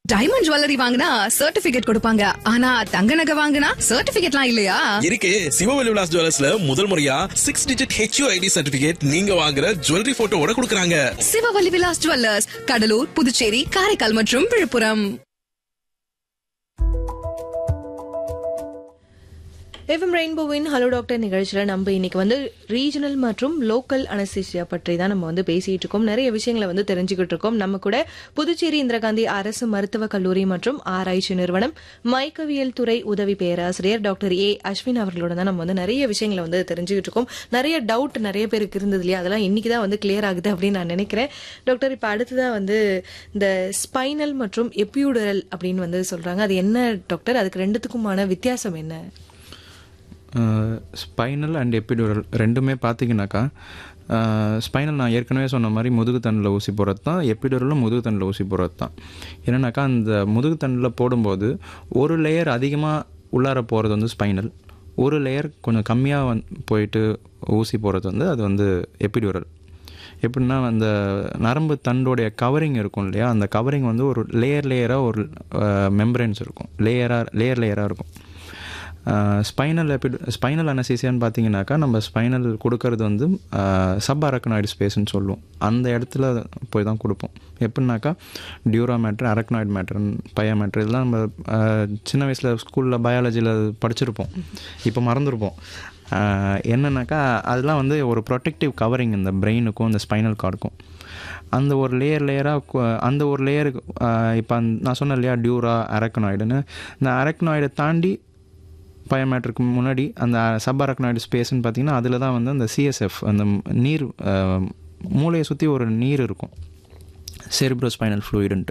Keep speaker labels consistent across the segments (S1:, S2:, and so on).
S1: diamond jewellery வாங்கினா certificate கொடுப்பாங்க ஆனா தங்க நகை வாங்கினா சர்டிபிகேட்லாம் இல்லையா
S2: இருக்கு சிவவெளி விலாஸ் ஜுவல்லர்ஸ்ல முதல் முறையா சிக்ஸ் டிஜிட் ஹெச்யூஐடி சர்டிபிகேட் நீங்க வாங்குற ஜுவல்லரி போட்டோவோட கொடுக்கறாங்க
S1: சிவவல்லி விலாஸ் ஜுவல்லர்ஸ் கடலூர் புதுச்சேரி காரைக்கால் மற்றும் விழுப்புரம்
S3: எஃப்எம் ரெயின்போவின் ஹலோ டாக்டர் நிகழ்ச்சியில் நம்ம இன்னைக்கு வந்து ரீஜனல் மற்றும் லோக்கல் அனஸ்தீசியா பற்றி தான் நம்ம வந்து பேசிட்டு இருக்கோம் நிறைய விஷயங்களை வந்து தெரிஞ்சுக்கிட்டு இருக்கோம் நம்ம கூட புதுச்சேரி இந்திரா காந்தி அரசு மருத்துவக் கல்லூரி மற்றும் ஆராய்ச்சி நிறுவனம் மயக்கவியல் துறை உதவி பேராசிரியர் டாக்டர் ஏ அஸ்வின் அவர்களோட தான் நம்ம வந்து நிறைய விஷயங்களை வந்து தெரிஞ்சுக்கிட்டு இருக்கோம் நிறைய டவுட் நிறைய பேருக்கு இருந்தது இல்லையா அதெல்லாம் இன்னைக்கு தான் வந்து கிளியர் ஆகுது அப்படின்னு நான் நினைக்கிறேன் டாக்டர் இப்போ அடுத்ததான் வந்து இந்த ஸ்பைனல் மற்றும் எப்பியூடரல் அப்படின்னு வந்து சொல்றாங்க அது என்ன டாக்டர் அதுக்கு ரெண்டுத்துக்குமான வித்தியாசம் என்ன
S4: ஸ்பைனல் அண்ட் எப்பிடியூரல் ரெண்டுமே பார்த்தீங்கன்னாக்கா ஸ்பைனல் நான் ஏற்கனவே சொன்ன மாதிரி முதுகுத்தண்டில் ஊசி போடுறது தான் எப்பிடியூரலும் முதுகுத்தண்டில் ஊசி போடுறது தான் என்னன்னாக்கா அந்த முதுகுத்தண்டில் போடும்போது ஒரு லேயர் அதிகமாக உள்ளார போகிறது வந்து ஸ்பைனல் ஒரு லேயர் கொஞ்சம் கம்மியாக வந் போயிட்டு ஊசி போடுறது வந்து அது வந்து எப்பிடியூரல் எப்படின்னா அந்த நரம்பு தண்டோடைய கவரிங் இருக்கும் இல்லையா அந்த கவரிங் வந்து ஒரு லேயர் லேயராக ஒரு மெம்பரன்ஸ் இருக்கும் லேயராக லேயர் லேயராக இருக்கும் ஸ்பைனல் எபிட் ஸ்பைனல் அனசீசியான்னு பார்த்தீங்கன்னாக்கா நம்ம ஸ்பைனல் கொடுக்கறது வந்து சப் அரக்கனாய்டு ஸ்பேஸ்ன்னு சொல்லுவோம் அந்த இடத்துல போய் தான் கொடுப்போம் எப்படின்னாக்கா dura mater arachnoid mater pia mater இதெல்லாம் நம்ம அஹ், சின்ன வயசில் ஸ்கூலில் பயாலஜியில் படிச்சிருப்போம் இப்போ மறந்துருப்போம் ஆஹ், என்னன்னாக்கா அதெல்லாம் வந்து ஒரு ப்ரொடெக்டிவ் கவரிங் இந்த பிரெயினுக்கும் இந்த ஸ்பைனல் கார்டுக்கும் அந்த ஒரு லேயர் லேயராக அந்த ஒரு லேயருக்கு இப்போ நான் சொன்னேன் இல்லையா டியூரா அரக்கனாய்டுன்னு இந்த அரக்கனாய்டை தாண்டி பயோமேட்ருக்கு முன்னாடி அந்த சப் அரக்கனாய்டு ஸ்பேஸ்ன்னு பார்த்தீங்கன்னா அதில் தான் வந்து அந்த சிஎஸ்எஃப் அந்த நீர் ஆஹ், மூளையை சுற்றி ஒரு நீர் இருக்கும் செரிப்ரோ ஸ்பைனல் ஃப்ளூயிடுன்ட்டு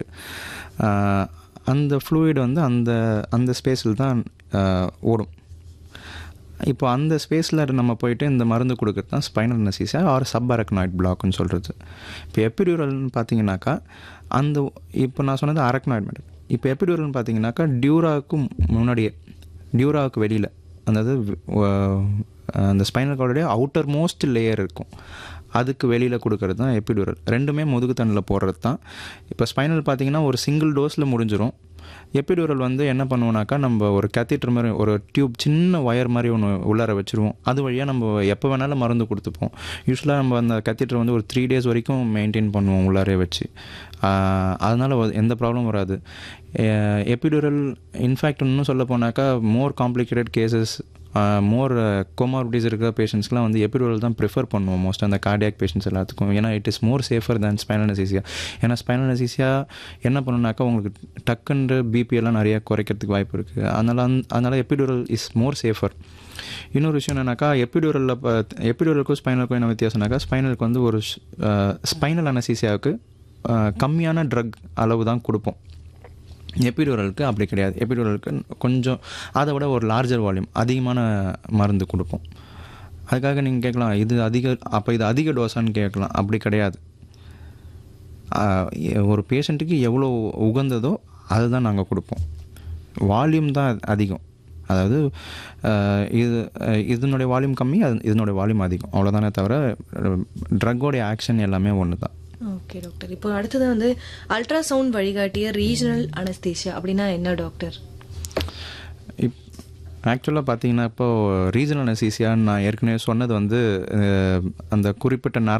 S4: அந்த ஃப்ளூயிட் வந்து அந்த அந்த ஸ்பேஸில் தான் ஆஹ், ஓடும் இப்போ அந்த ஸ்பேஸில் நம்ம போயிட்டு இந்த மருந்து கொடுக்குறது தான் spinal anaesthesia or sub arachnoid பிளாக்னு சொல்கிறது இப்போ எப்பிடியூரல்னு பார்த்தீங்கன்னாக்கா அந்த இப்போ நான் சொன்னது அரக்னாய்ட் மேடம் இப்போ எப்பிடியூரல்னு பார்த்தீங்கன்னாக்கா டியூராவுக்கு முன்னாடியே டியூராவுக்கு வெளியில் அதாவது அஹ், அந்த ஸ்பைனல் கார்டுடைய அவுட்டர் மோஸ்ட் லேயர் இருக்கும் அதுக்கு வெளியில் கொடுக்கறது தான் எப்பிடியூரல் ரெண்டுமே முதுகுத்தண்டில் போடுறது தான் இப்போ ஸ்பைனல் பார்த்தீங்கன்னா ஒரு சிங்கிள் டோஸில் முடிஞ்சிரும் எப்பிடியூரல் வந்து என்ன பண்ணுவோம்னாக்கா நம்ம ஒரு கேத்தீட்டர் மாதிரி ஒரு டியூப் சின்ன ஒயர் மாதிரி ஒன்று உள்ளார வச்சுருவோம் அது வழியாக நம்ம எப்போ வேணாலும் மருந்து கொடுத்துப்போம் யூஸ்வலாக நம்ம அந்த கேத்தீட்டர் வந்து ஒரு த்ரீ டேஸ் வரைக்கும் மெயின்டைன் பண்ணுவோம் உள்ளாரே வச்சு அதனால் எந்த ப்ராப்ளமும் வராது எப்பிடியூரல் இன்ஃபேக்ட் இன்னும் சொல்ல போனாக்கா மோர் காம்ப்ளிகேட்டட் கேசஸ் மோர் கோமார்பிட்டிஸ் இருக்கிற பேஷண்ட்ஸ்க்குலாம் வந்து எப்பிடியூரல் தான் ப்ரிஃபர் பண்ணுவோம் மோஸ்ட் அந்த கார்டியாக் பேஷண்ட்ஸ் எல்லாத்துக்கும் ஏன்னா it is more safer than spinal anaesthesia ஏன்னா ஸ்பைனல் அனசீசியா என்ன பண்ணுனாக்கா உங்களுக்கு டக்குன்ற பிபி எல்லாம் நிறைய குறைக்கிறதுக்கு வாய்ப்பு இருக்குது அதனால் அந் அதனால் எப்பிடியூரல் இஸ் மோர் சேஃபர் இன்னொரு விஷயம் என்னன்னாக்கா எப்பிடியூரலில் எப்பிடியூரலுக்கும் ஸ்பைனலுக்கும் என்ன வித்தியாசம்னாக்கா ஸ்பைனலுக்கு வந்து ஒரு ஸ்பைனல் அனசீசியாவுக்கு கம்மியான ட்ரக் அளவு தான் கொடுப்போம் எபிடியூரலுக்கு அப்படி கிடையாது எபிடியூரலுக்கு கொஞ்சம் அதை விட ஒரு லார்ஜர் வால்யூம் அதிகமான மருந்து கொடுப்போம் அதுக்காக நீங்கள் கேட்கலாம் இது அதிக அப்போ இது அதிக டோஸான்னு கேட்கலாம் அப்படி கிடையாது ஆஹ் எ- ஒரு பேஷண்ட்டுக்கு எவ்வளோ உகந்ததோ அதுதான் நாங்கள் கொடுப்போம் வால்யூம் தான் அதிகம் அதாவது ஆஹ் இது ஆஹ் இதனுடைய வால்யூம் கம்மி அது இதனுடைய வால்யூம் அதிகம் அவ்வளோதானே தவிர ட்ரக்கோடைய ஆக்ஷன் எல்லாமே ஒன்று தான்
S3: ஓகே டாக்டர் இப்போ அடுத்தது வந்து அல்ட்ராசவுண்ட் வழிகாட்டிய ரீஜனல் அனஸ்தீசியா அப்படின்னா என்ன டாக்டர்
S4: இப் ஆக்சுவலாக பார்த்தீங்கன்னா இப்போ ரீஜனல் அனசீசியான்னு நான் ஏற்கனவே சொன்னது வந்து அஹ், அந்த குறிப்பிட்ட நர